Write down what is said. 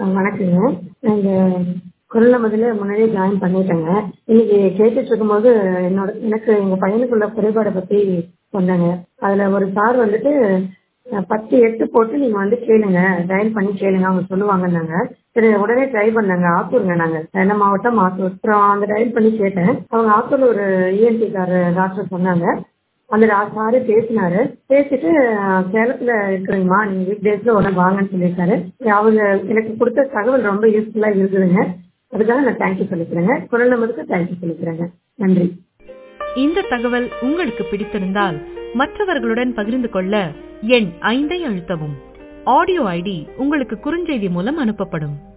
வணக்கங்க நான் இந்த குரல் நமதுல முன்னாடியே ஜாயின் பண்ணிட்டேங்க இன்னைக்கு கேட்டுட்டு இருக்கும்போது என்னோட எனக்கு எங்க பையனுக்குள்ள குறைபாடை பத்தி சொன்னாங்க அதுல ஒரு சார் வந்துட்டு அஹ், பத்து எட்டு போட்டு நீங்க வந்து கேளுங்க டயல் பண்ணி கேளுங்க அவங்க சொல்லுவாங்கன்னாங்க சரி உடனே ட்ரை பண்ணாங்க ஆத்தூருங்க நாங்க சேலம் மாவட்டம் ஆத்தூர் அப்புறம் அந்த டயல் பண்ணி கேட்டேன் அவங்க ஆத்தூர்ல ஒரு இஎன்டி கார டாக்டர் சொன்னாங்க அந்த சாரு பேசினாரு பேசிட்டு அஹ், சேலத்துல இருக்கிறீங்கம்மா நீங்க வீக் டேஸ்ல உடனே வாங்கன்னு சொல்லியிருக்காரு அவங்க எனக்கு கொடுத்த தகவல் ரொம்ப யூஸ்ஃபுல்லா இருக்குதுங்க அதுக்காக நான் தேங்க்யூ சொல்லிக்கிறேங்க குரல் நம்பருக்கு தேங்க்யூ சொல்லிக்கிறேங்க நன்றி இந்த தகவல் உங்களுக்கு பிடித்திருந்தால் மற்றவர்களுடன் பகிர்ந்து கொள்ள எண் ஐந்தை அழுத்தவும் ஆடியோ ஐடி உங்களுக்கு குறுஞ்செய்தி மூலம் அனுப்பப்படும்